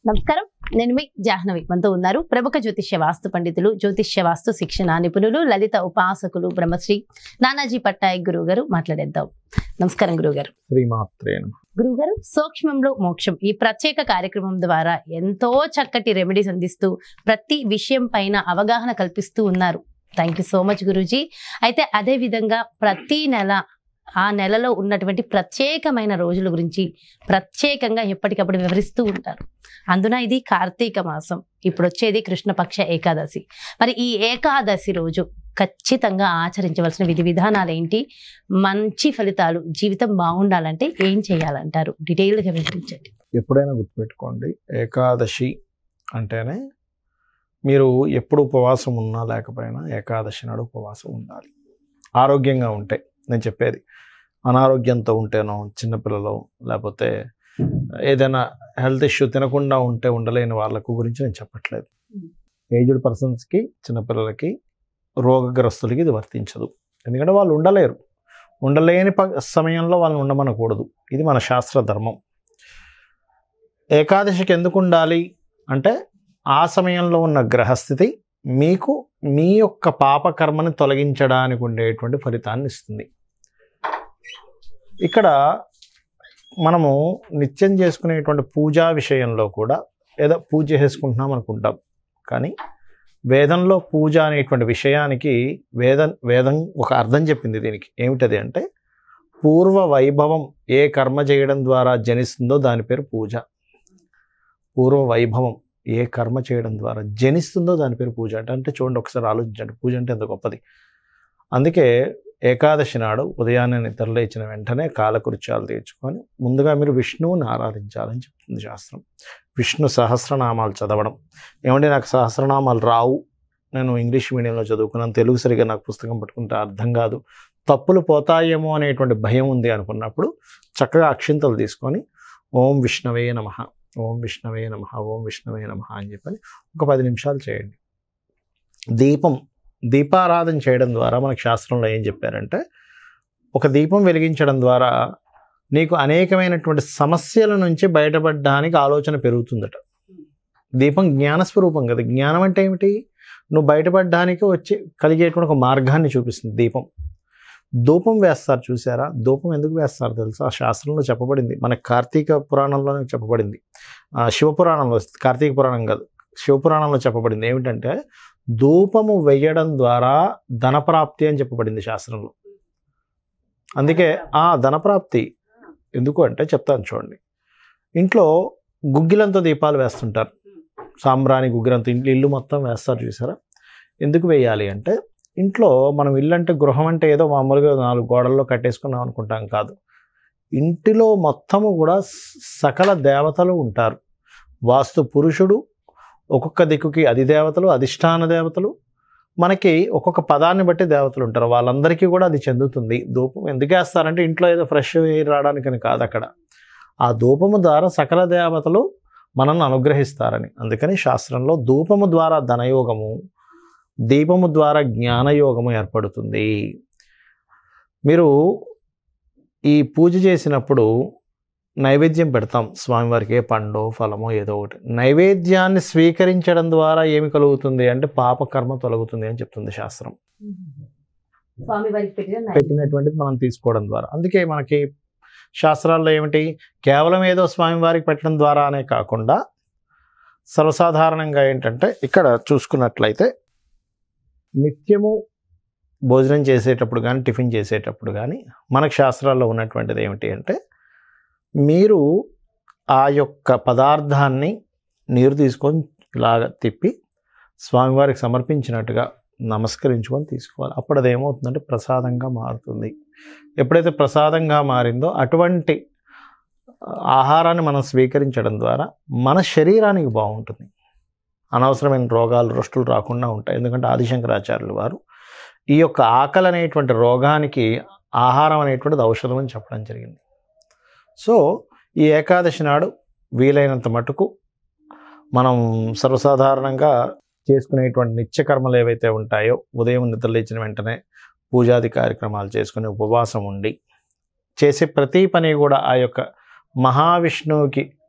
నమస్కారం నేను మీ జాహ్నవి మనతో ఉన్నారు ప్రముఖ జ్యోతిష్య వాస్తు పండితులు జ్యోతిష్య వాస్తు శిక్షణ నిపుణులు లలిత ఉపాసకులు బ్రహ్మశ్రీ నానాజీ పట్నాయక్ గురువు గారు మాట్లాడేద్దాం నమస్కారం గురువు గారు శ్రీమాత్రే నమః. గురువుగారు సూక్ష్మంలో మోక్షం ఈ ప్రత్యేక కార్యక్రమం ద్వారా ఎంతో చక్కటి రెమెడీస్ అందిస్తూ ప్రతి విషయం పైన అవగాహన కల్పిస్తూ ఉన్నారు thank you so much Guruji అయితే అదే విధంగా ప్రతి నెల ఆ నెలలో ఉన్నటువంటి ప్రత్యేకమైన రోజుల గురించి ప్రత్యేకంగా ఎప్పటికప్పుడు వివరిస్తూ ఉంటారు అందున ఇది కార్తీక మాసం ఇప్పుడు వచ్చేది కృష్ణపక్ష ఏకాదశి మరి ఈ ఏకాదశి రోజు ఖచ్చితంగా ఆచరించవలసిన విధి విధానాలు ఏంటి మంచి ఫలితాలు జీవితం బాగుండాలంటే ఏం చేయాలంటారు డీటెయిల్గా వివరించండి ఎప్పుడైనా గుర్తుపెట్టుకోండి ఏకాదశి అంటేనే మీరు ఎప్పుడు ఉపవాసం ఉన్నా లేకపోయినా ఏకాదశి నాడు ఉపవాసం ఉండాలి ఆరోగ్యంగా ఉంటే నేను చెప్పేది అనారోగ్యంతో ఉంటేనో చిన్నపిల్లలు లేకపోతే ఏదైనా హెల్త్ ఇష్యూ తినకుండా ఉంటే ఉండలేని వాళ్ళకు గురించి నేను చెప్పట్లేదు ఏజ్డ్ పర్సన్స్కి చిన్నపిల్లలకి రోగగ్రస్తులకి ఇది వర్తించదు ఎందుకంటే వాళ్ళు ఉండలేరు ఉండలేని ప సమయంలో వాళ్ళని ఉండమనకూడదు ఇది మన శాస్త్ర ధర్మం ఏకాదశికి ఎందుకు ఉండాలి అంటే ఆ సమయంలో ఉన్న గ్రహస్థితి మీకు మీ యొక్క పాపకర్మని తొలగించడానికి ఉండేటువంటి ఫలితాన్ని ఇస్తుంది ఇక్కడ మనము నిత్యం చేసుకునేటువంటి పూజా విషయంలో కూడా ఏదో పూజ చేసుకుంటున్నాం అనుకుంటాం కానీ వేదంలో పూజ అనేటువంటి విషయానికి వేదం వేదం ఒక అర్థం చెప్పింది దీనికి ఏమిటది అంటే పూర్వ వైభవం ఏ కర్మ చేయడం ద్వారా జనిస్తుందో దాని పేరు పూజ పూర్వ వైభవం ఏ కర్మ చేయడం ద్వారా జనిస్తుందో దాని పేరు పూజ అంటే అంటే చూడండి ఒకసారి ఆలోచించండి పూజ అంటే ఎంత గొప్పది అందుకే ఏకాదశి నాడు ఉదయాన్నే నిద్రలేచిన వెంటనే కాలకృత్యాలు తీర్చుకొని ముందుగా మీరు విష్ణువుని ఆరాధించాలని చెప్తుంది శాస్త్రం విష్ణు సహస్రనామాలు చదవడం ఏమంటే నాకు సహస్రనామాలు రావు నేను ఇంగ్లీష్ మీడియంలో చదువుకున్నాను తెలుగు సరిగా నాకు పుస్తకం పట్టుకుంటే అర్థం కాదు తప్పులు పోతాయేమో అనేటువంటి భయం ఉంది అనుకున్నప్పుడు చక్కగా అక్షింతలు తీసుకొని ఓం విష్ణవే నమ ఓం విష్ణవే నమ ఓం విష్ణవే నమ అని చెప్పని ఒక పది నిమిషాలు చేయండి దీపం దీపారాధన చేయడం ద్వారా మనకు శాస్త్రంలో ఏం చెప్పారంటే ఒక దీపం వెలిగించడం ద్వారా నీకు అనేకమైనటువంటి సమస్యల నుంచి బయటపడడానికి ఆలోచన పెరుగుతుందట దీపం జ్ఞానస్వరూపం కదా జ్ఞానం అంటే ఏమిటి నువ్వు బయటపడడానికి వచ్చి కలిగేటువంటి ఒక మార్గాన్ని చూపిస్తుంది దీపం ధూపం వేస్తారు చూసారా ధూపం ఎందుకు వేస్తారు తెలుసా ఆ శాస్త్రంలో చెప్పబడింది మన కార్తీక పురాణంలోనే చెప్పబడింది ఆ శివపురాణంలో కార్తీక పురాణం కాదు శివపురాణంలో చెప్పబడింది ఏమిటంటే ధూపము వేయడం ద్వారా ధనప్రాప్తి అని చెప్పబడింది శాస్త్రంలో అందుకే ఆ ధనప్రాప్తి ఎందుకు అంటే చెప్తాను చూడండి ఇంట్లో గుగ్గిలంతో దీపాలు వేస్తుంటారు సాంబ్రాణి గుగ్గిలంతో ఇంట్లో ఇల్లు మొత్తం వేస్తారు చూసారా ఎందుకు వేయాలి అంటే ఇంట్లో మనం ఇల్లు అంటే గృహం అంటే ఏదో మామూలుగా నాలుగు గోడల్లో కట్టేసుకున్నాం అనుకుంటాం కాదు ఇంటిలో మొత్తము కూడా సకల దేవతలు ఉంటారు వాస్తు పురుషుడు ఒక్కొక్క దిక్కుకి అధిదేవతలు అధిష్టాన దేవతలు మనకి ఒక్కొక్క పదాన్ని బట్టి దేవతలు ఉంటారు వాళ్ళందరికీ కూడా అది చెందుతుంది ధూపం ఎందుకు వేస్తారంటే ఇంట్లో ఏదో ఫ్రెష్ ఎయిర్ రావడానికని కాదు అక్కడ ఆ ధూపము ద్వారా సకల దేవతలు మనల్ని అనుగ్రహిస్తారని అందుకని శాస్త్రంలో ధూపము ద్వారా ధనయోగము దీపము ద్వారా జ్ఞానయోగము ఏర్పడుతుంది మీరు ఈ పూజ చేసినప్పుడు నైవేద్యం పెడతాం స్వామివారికి ఏ పండో ఫలమో ఏదో ఒకటి నైవేద్యాన్ని స్వీకరించడం ద్వారా ఏమి కలుగుతుంది అంటే పాపకర్మ తొలగుతుంది అని చెప్తుంది శాస్త్రం స్వామి వారికి పెట్టిన పెట్టినటువంటిది మనం తీసుకోవడం ద్వారా అందుకే మనకి శాస్త్రాల్లో ఏమిటి కేవలం ఏదో స్వామివారికి పెట్టడం ద్వారా అనే కాకుండా సర్వసాధారణంగా ఏంటంటే ఇక్కడ చూసుకున్నట్లయితే నిత్యము భోజనం చేసేటప్పుడు కానీ టిఫిన్ చేసేటప్పుడు కానీ మనకు శాస్త్రాల్లో ఉన్నటువంటిది ఏమిటి అంటే మీరు ఆ యొక్క పదార్థాన్ని నీరు తీసుకొని ఇలాగ తిప్పి స్వామివారికి సమర్పించినట్టుగా నమస్కరించుకొని తీసుకోవాలి అప్పుడు అది ఏమవుతుందంటే ప్రసాదంగా మారుతుంది ఎప్పుడైతే ప్రసాదంగా మారిందో అటువంటి ఆహారాన్ని మనం స్వీకరించడం ద్వారా మన శరీరానికి బాగుంటుంది అనవసరమైన రోగాలు రొస్టులు రాకుండా ఉంటాయి ఎందుకంటే ఆదిశంకరాచార్యులు వారు ఈ యొక్క ఆకలి అనేటువంటి రోగానికి ఆహారం అనేటువంటిది ఔషధం అని చెప్పడం జరిగింది సో ఈ ఏకాదశి నాడు వీలైనంత మటుకు మనం సర్వసాధారణంగా చేసుకునేటువంటి నిత్యకర్మలు ఏవైతే ఉంటాయో ఉదయం నిద్రలేచిన వెంటనే పూజాది కార్యక్రమాలు చేసుకుని ఉపవాసం ఉండి చేసే ప్రతి పని కూడా ఆ యొక్క మహావిష్ణువుకి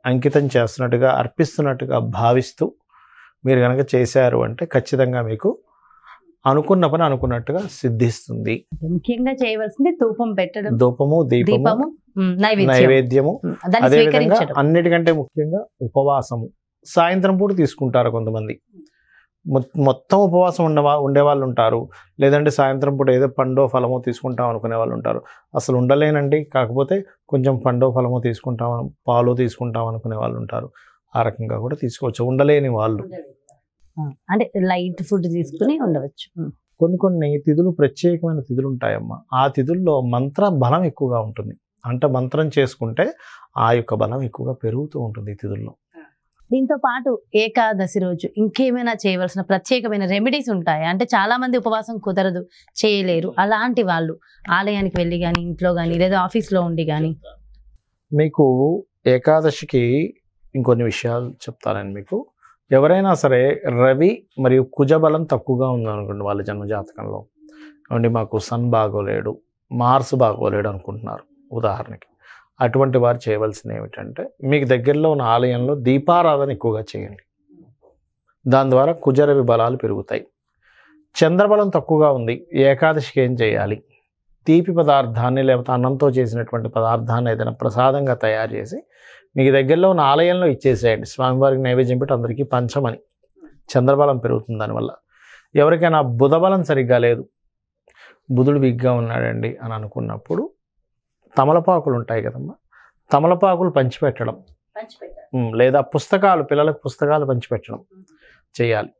అంకితం చేస్తున్నట్టుగా అర్పిస్తున్నట్టుగా భావిస్తూ మీరు కనుక చేశారు అంటే ఖచ్చితంగా మీకు అనుకున్న పని అనుకున్నట్టుగా సిద్ధిస్తుంది ముఖ్యంగా చేయవలసింది ధూపం పెట్టడం ధూపము దీపము దీపము ఉమ్, నైవేద్యం నైవేద్యము ఉమ్, దాన్ని అదే విధంగా స్వీకరించడం అన్నిటికంటే ముఖ్యంగా ఉపవాసము సాయంత్రం పూట తీసుకుంటారు కొంతమంది మొ- మొత్తం ఉపవాసం ఉండవా ఉండే వాళ్ళు ఉంటారు లేదంటే సాయంత్రం పూట ఏదో పండో ఫలమో తీసుకుంటాం అనుకునే వాళ్ళు ఉంటారు అసలు ఉండలేనండి కాకపోతే కొంచెం పండో ఫలమో తీసుకుంటాం పాలు తీసుకుంటాం అనుకునే వాళ్ళు ఉంటారు ఆ రకంగా కూడా తీసుకోవచ్చు ఉండలేని వాళ్ళు ఆ, అంటే లైట్ ఫుడ్ తీసుకుని ఉండవచ్చు ఉమ్. కొన్ని కొన్ని తిథులు ప్రత్యేకమైన తిథులు ఉంటాయమ్మా ఆ తిథుల్లో మంత్ర బలం ఎక్కువగా ఉంటుంది అంటే మంత్రం చేసుకుంటే ఆ యొక్క బలం ఎక్కువగా పెరుగుతూ ఉంటుంది ఈ తిథుల్లో దీంతో పాటు ఏకాదశి రోజు ఇంకేమైనా చేయవలసిన ప్రత్యేకమైన రెమెడీస్ ఉంటాయి అంటే చాలా మంది ఉపవాసం కుదరదు చేయలేరు అలాంటి వాళ్ళు ఆలయానికి వెళ్ళి కానీ ఇంట్లో కానీ లేదా ఆఫీస్లో ఉండి కానీ మీకు ఏకాదశికి ఇంకొన్ని విషయాలు చెప్తానండి మీకు ఎవరైనా సరే రవి మరియు కుజబలం తక్కువగా ఉందనుకోండి వాళ్ళ జన్మ జాతకంలో ఏమండి మాకు సన్ బాగోలేడు మార్స్ బాగోలేడు అనుకుంటున్నారు ఉదాహరణకి అటువంటి వారు చేయవలసింది ఏమిటంటే మీకు దగ్గరలో ఉన్న ఆలయంలో దీపారాధన ఎక్కువగా చేయండి దాని ద్వారా కుజరవి బలాలు పెరుగుతాయి చంద్రబలం తక్కువగా ఉంది ఏకాదశికి ఏం చేయాలి తీపి పదార్థాన్ని లేకపోతే అన్నంతో చేసినటువంటి పదార్థాన్ని ఏదైనా ప్రసాదంగా తయారు చేసి మీకు దగ్గరలో ఉన్న ఆలయంలో ఇచ్చేసేయండి స్వామివారికి నైవేద్యం పెట్టి అందరికీ పంచమని చంద్రబలం పెరుగుతుంది దానివల్ల ఎవరికైనా బుధబలం సరిగ్గా లేదు బుధుడు వీక్గా ఉన్నాడండి అని అనుకున్నప్పుడు తమలపాకులు ఉంటాయి కదమ్మా తమలపాకులు పంచిపెట్టడం ఉమ్, లేదా పుస్తకాలు పిల్లలకు పుస్తకాలు పంచిపెట్టడం చేయాలి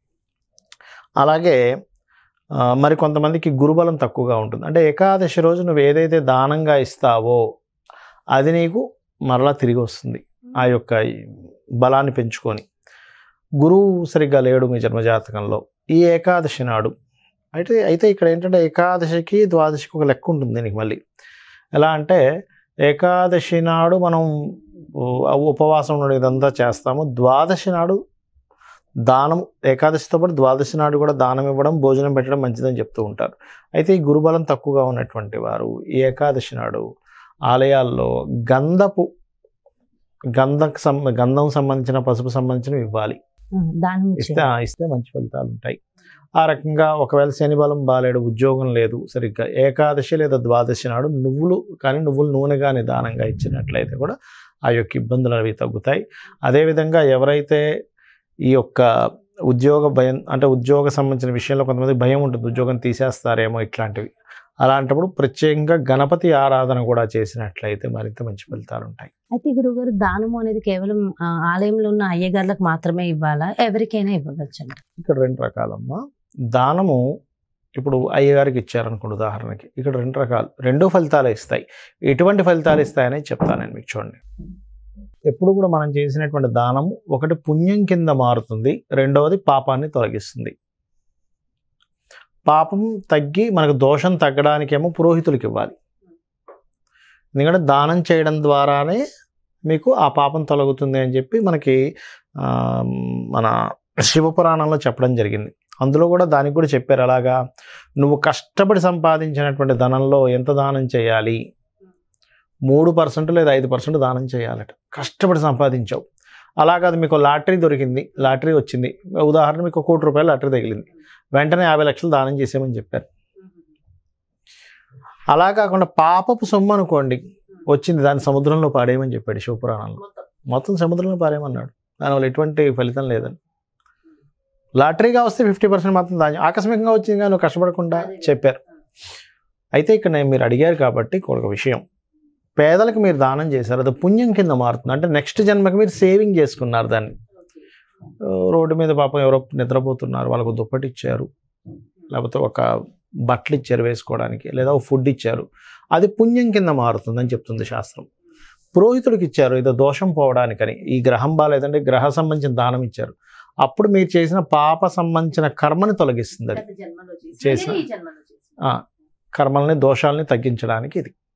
అలాగే ఆ, మరి కొంతమందికి గురుబలం తక్కువగా ఉంటుంది అంటే ఏకాదశి రోజు నువ్వు ఏదైతే దానంగా ఇస్తావో అది నీకు మరలా తిరిగి వస్తుంది ఆ యొక్క ఈ బలాన్ని పెంచుకొని గురువు సరిగ్గా లేడు మీ జన్మజాతకంలో ఈ ఏకాదశి నాడు అయితే అయితే ఇక్కడ ఏంటంటే ఏకాదశికి ద్వాదశికి ఒక లెక్క ఉంటుంది దీనికి మళ్ళీ ఎలా అంటే ఏకాదశి నాడు మనం ఉ, ఉపవాసం ఉండడం ఇదంతా చేస్తాము ద్వాదశి నాడు దానం ఏకాదశితో పాటు ద్వాదశి నాడు కూడా దానం ఇవ్వడం భోజనం పెట్టడం మంచిదని చెప్తూ ఉంటారు అయితే ఈ గురుబలం తక్కువగా ఉన్నటువంటి వారు ఈ ఏకాదశి నాడు ఆలయాల్లో గంధపు గంధకు సం గంధం సంబంధించిన పసుపు సంబంధించినవి ఇవ్వాలి ఉమ్, దానం ఇస్తే చేయాలి. ఆ, ఇస్తే మంచి ఫలితాలు ఉంటాయి ఆ రకంగా ఒకవేళ శని బలం బాలేడు ఉద్యోగం లేదు సరిగ్గా ఏకాదశి లేదా ద్వాదశి నాడు నువ్వులు కానీ నువ్వులు నూనె కానీ దానంగా ఇచ్చినట్లయితే కూడా ఆ యొక్క ఇబ్బందులు అవి తగ్గుతాయి అదేవిధంగా ఎవరైతే ఈ యొక్క ఉద్యోగ భయం అంటే ఉద్యోగ సంబంధించిన విషయంలో కొంతమంది భయం ఉంటుంది ఉద్యోగం తీసేస్తారేమో ఇట్లాంటివి అలాంటప్పుడు ప్రత్యేకంగా గణపతి ఆరాధన కూడా చేసినట్లయితే మరింత మంచి ఫలితాలు ఉంటాయి అయితే గురుగారు దానము అనేది కేవలం ఆ, ఆలయంలో ఉన్న అయ్యగారులకు మాత్రమే ఇవ్వాలా ఎవరికైనా ఇవ్వవచ్చు ఇక్కడ రెండు రకాలమ్మా దానము ఇప్పుడు అయ్యగారికి ఇచ్చారనుకోండి ఉదాహరణకి ఇక్కడ రెండు రకాలు రెండు ఫలితాలు ఇస్తాయి ఎటువంటి ఫలితాలు ఇస్తాయని చెప్తాను నేను మీకు చూడండి ఎప్పుడు కూడా మనం చేసినటువంటి దానము ఒకటి పుణ్యం కింద మారుతుంది రెండవది పాపాన్ని తొలగిస్తుంది పాపం తగ్గి మనకు దోషం తగ్గడానికేమో పురోహితులకు ఇవ్వాలి ఎందుకంటే దానం చేయడం ద్వారానే మీకు ఆ పాపం తొలగుతుంది అని చెప్పి మనకి ఆ, మన శివపురాణంలో చెప్పడం జరిగింది అందులో కూడా దానికి కూడా చెప్పారు అలాగా నువ్వు కష్టపడి సంపాదించినటువంటి ధనంలో ఎంత దానం చేయాలి మూడు పర్సెంట్ లేదా ఐదు పర్సెంట్ దానం చేయాలట కష్టపడి సంపాదించావు అలా కాదు మీకు లాటరీ దొరికింది లాటరీ వచ్చింది ఉదాహరణ మీకు ఒక కోటి రూపాయలు లాటరీ తగిలింది వెంటనే యాభై లక్షలు దానం చేసేయమని చెప్పారు అలా కాకుండా పాపపు సొమ్ము అనుకోండి వచ్చింది దాన్ని సముద్రంలో పాడేయమని చెప్పాడు శివపురాణంలో మొత్తం సముద్రంలో పారేయమన్నాడు దానివల్ల ఎటువంటి ఫలితం లేదని లాటరీగా వస్తే ఫిఫ్టీ పర్సెంట్ మాత్రం దాని ఆకస్మికంగా వచ్చింది కానీ నువ్వు కష్టపడకుండా చెప్పారు అయితే ఇక్కడ నేను మీరు అడిగారు కాబట్టి ఒక విషయం పేదలకు మీరు దానం చేశారు అది పుణ్యం కింద మారుతుంది అంటే నెక్స్ట్ జన్మకి మీరు సేవింగ్ చేసుకున్నారు దాన్ని ఆ, రోడ్డు మీద పాపం ఎవరో నిద్రపోతున్నారు వాళ్ళకు దుప్పటి ఇచ్చారు లేకపోతే ఒక బట్టలు ఇచ్చారు వేసుకోవడానికి లేదా ఒక ఫుడ్ ఇచ్చారు అది పుణ్యం కింద మారుతుందని చెప్తుంది శాస్త్రం పురోహితుడికి ఇచ్చారు ఇది దోషం పోవడానికని ఈ గ్రహం బాగాలేదంటే గ్రహ సంబంధించిన దానం ఇచ్చారు అప్పుడు మీరు చేసిన పాప సంబంధించిన కర్మని తొలగిస్తుంది అది చేసిన- ఆ, కర్మల్ని దోషాలని తగ్గించడానికి ఇది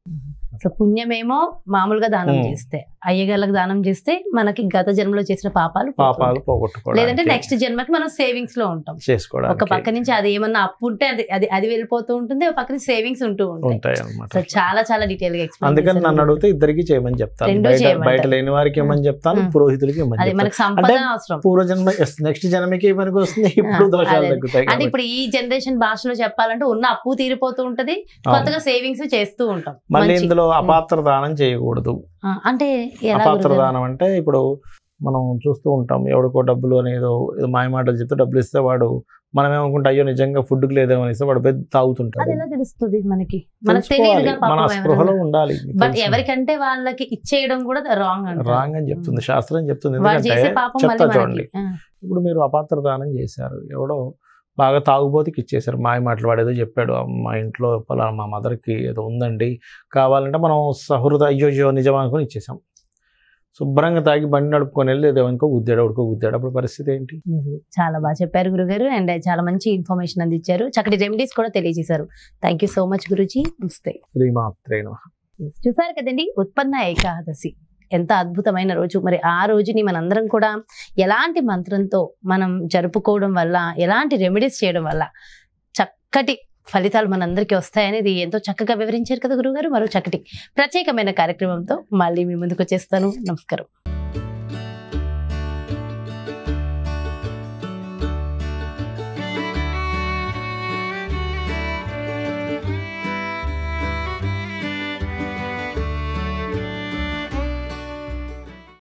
సో పుణ్యమేమో మామూలుగా దానం Hmm. చేస్తే అయ్యగాళ్ళకి దానం చేస్తే మనకి గత జన్మలో చేసిన పాపాలు పోతుంటాయి. పాపాలు పోగొట్టుకోవడానికి లేదంటే నెక్స్ట్ జన్మకి మనం సేవింగ్స్ లో ఉంటాం ఒక చేసుకోవడానికి పక్క నుంచి అది ఏమన్నా అప్పు ఉంటే అది అది అది వెళ్ళిపోతూ ఉంటుంది ఒక పక్క నుంచి సేవింగ్స్ ఉంటూ ఉంటాయి ఉంటాయి అనమాట సో చాలా చాలా డీటెయిల్ గా explain అందుకని చేశారు నన్ను గురుగారు. అడిగితే ఇద్దరికి చేయమని చెప్తాను రెండూ బయట చేయమంటారు. బయట లేని వారికి ఏమని చెప్తాను Hmm. పురోహితులకి ఏమని అది చెప్తాను మనకి సంపద అంటే అవసరం పూర్వజన్మ నెక్స్ట్ జన్మకి పనికి వస్తుంది ఇప్పుడు ఆ, దోషాలు అదే. తగ్గుతాయి అంటే కాబట్టి. ఇప్పుడు ఈ జనరేషన్ భాషలో చెప్పాలంటే ఉన్న అప్పు తీరిపోతూ ఉంటది అవును. కొత్తగా సేవింగ్స్ చేస్తూ ఉంటాం మళ్ళీ మంచి. ఇందులో అపాత్ర దానం చేయకూడదు ఆ, అంటే ఎలా అపాత్ర గురుగారు? దానం అంటే ఇప్పుడు మనం చూస్తూ ఉంటాం ఎవడికో డబ్బులు అనేదో ఏదో మాయ మాటలు చెప్తే డబ్బులు ఇస్తే వాడు మనం ఏమనుకుంటే అయ్యో నిజంగా ఫుడ్కి లేదేమో అని ఇస్తే వాడు పెద్ద అది తాగుతుంటాడు ఎలా తెలుస్తుంది మనకి మనకు తెలుసుకోవాలి. తెలియదుగా మన పాపం స్పృహలో ఉండాలి బట్ ఎవరికంటే వాళ్ళకి ఇచ్చేయడం కూడా రాంగ్ అంట రాంగ్ అని చెప్తుంది శాస్త్రం చెప్తుంది వాళ్ళు ఎందుకంటే చేసే పాపం చెప్తా మళ్ళీ చూడండి మనకి ఆ, ఇప్పుడు మీరు అపాత్ర దానం చేశారు ఎవడో బాగా తాగుబోతుకి ఇచ్చేశారు మాయ మాటలు వాడు ఏదో చెప్పాడు మా ఇంట్లో పలానా మా మదర్కి ఏదో ఉందండి కావాలంటే మనం సహృద అయ్యో అయ్యో నిజం అనుకుని ఇచ్చేసాం శుభ్రంగా తాగి బండి నడుపుకొని వెళ్ళి ఏదో అనుకో గుద్దాడు ఉడుకో గుద్దాడు అప్పుడు పరిస్థితి ఏంటి నిజమే. చాలా బాగా చెప్పారు గురుగారు అండ్ చాలా మంచి ఇన్ఫర్మేషన్ అందించారు చక్కటి రెమెడీస్ కూడా తెలియజేశారు thank you so much Guruji నమస్తే శ్రీమాత్రే నమః. చూసారు కదండి ఉత్పన్న ఏకాదశి ఎంత అద్భుతమైన రోజు మరి ఆ రోజుని మనందరం కూడా ఎలాంటి మంత్రంతో మనం జరుపుకోవడం వల్ల ఎలాంటి రెమెడీస్ చేయడం వల్ల చక్కటి ఫలితాలు మనందరికీ వస్తాయనేది ఎంతో చక్కగా వివరించారు కదా గురుగారు మరో చక్కటి ప్రత్యేకమైన కార్యక్రమంతో మళ్ళీ మీ ముందుకు వచ్చేస్తాను నమస్కారం